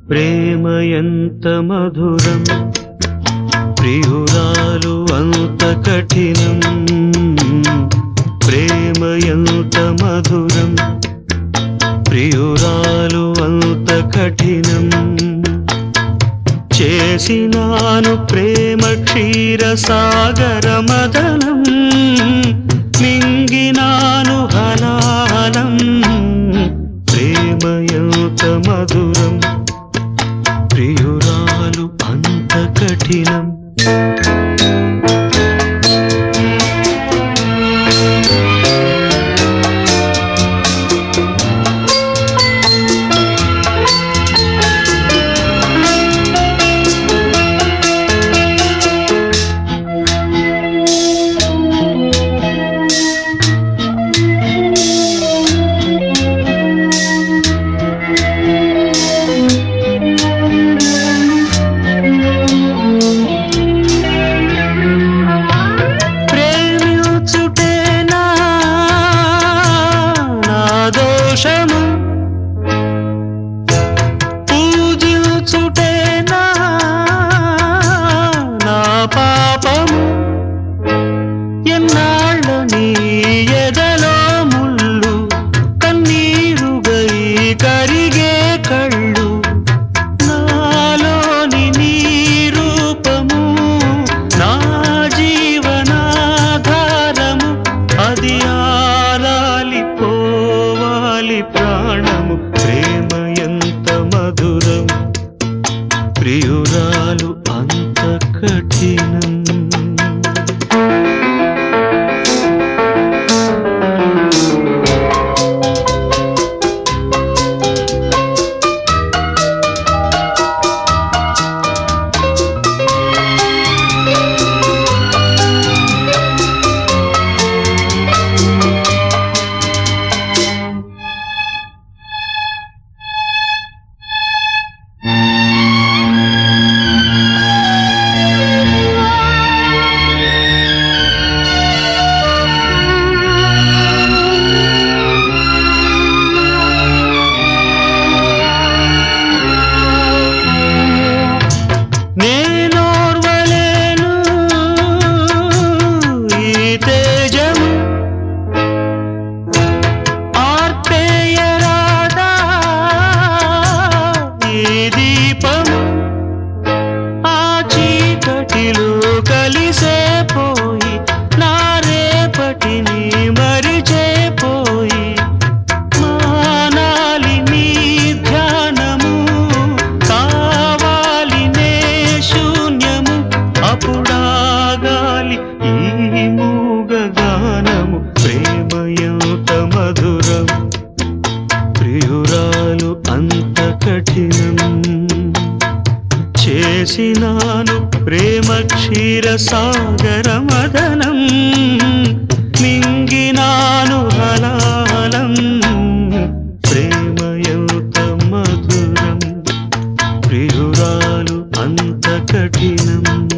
ప్రేమ ఎంత మధురం ప్రియురాలు అంత కఠినం ప్రేమ ఎంత మధురం ప్రియురాలు అంత కఠినం చేసినాను ప్రేమ క్షీర సాగర మదనం మింగినాను హలాలం ప్రేమ ఎంత మధురం ప్రియురాలు అంత కఠినం ప్రేమించుటేనా నా దోషము పూజించుటేనా నా పాపము ఎన్నాళ్ళ నీ ఎదలో ముళ్ళు కన్నీరుగై కరిగే కళ్ళు నాలోని నీ రూపము నా జీవనాధారము అది ఆరాలి పోవాలి ప్రాణము ప్రేమ ఎంత మధురం ప్రియురాలు అంత కఠినం నేనోర్వలేను ఈ తేజము ఆర్పేయరాదా ఈ దీపము ఆ చీకటిలో కలిసే పోయి నా రేపటిని మరిచే పోయి మానాలి నీ ధ్యానము కావాలి నే శూన్యము అప్పుడాగాలి ఈ మూగ గానము ప్రేమ ఎంత మధురం ప్రియురాలు అంత కఠినం చేసినాను ప్రేమ క్షీర సాగర మదనం మింగినాను హలాలం ప్రేమ ఎంత మధురం ప్రియురాలు అంత కఠినం